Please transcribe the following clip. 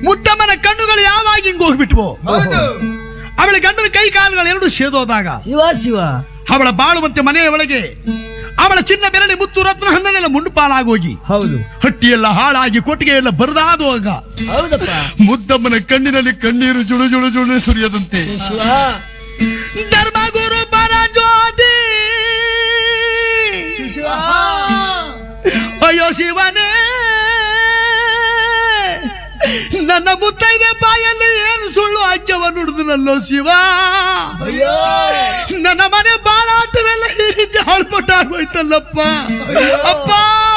ಮುದ್ದಮ್ಮನ ಕಣ್ಣುಗಳು ಯಾವಾಗ ಹಿಂಗ್ ಹೋಗ್ಬಿಟ್ವು ಹೌದು ಅವಳ ಗಂಡನ ಕೈ ಕಾಲುಗಳು ಎರಡು ಸೇದೋದಾಗ ಶಿವ ಶಿವ ಅವಳ ಬಾಳುವಂತೆ ಮನೆಯ ಒಳಗೆ ಅವಳ ಚಿನ್ನ ಬೆರಳಿ ಮುತ್ತು ರತ್ನ ಹಣ್ಣನೆಲ್ಲ ಮುಂಡುಪಾಲಾಗೋಗಿ ಹೌದು ಹಟ್ಟಿಯೆಲ್ಲ ಹಾಳಾಗಿ ಕೊಟ್ಟಿಗೆ ಎಲ್ಲ ಬರದಾದುವಾಗ ಹೌದಪ್ಪ ಮುದ್ದಮ್ಮನ ಕಣ್ಣಿನಲ್ಲಿ ಕಣ್ಣೀರು ಜುಳು ಜುಳು ಜುಳು ಸುರಿಯದಂತೆ ಶಿವ ಧರ್ಮಗುರು ಪರಜ್ಯೋತಿ ಶಿವ ಅಯ್ಯೋ ಶಿವನೇ ನನ್ನ ಮುತ್ತೈದೆ ಬಾಯಲ್ಲಿ ಏನು ಸುಳ್ಳು ಹಾಕ್ಯವನ್ನು ನುಡಿದನಲ್ಲೋ ಶಿವ ಅಯ್ಯೋ ನನ್ನ ಮನೆ ಬಾಳಾಟವೆಲ್ಲ ಈ ರೀತಿ ಹಾಳ್ಪಟ್ಟಾಗೋಯ್ತಲ್ಲಪ್ಪ ಅಪ್ಪ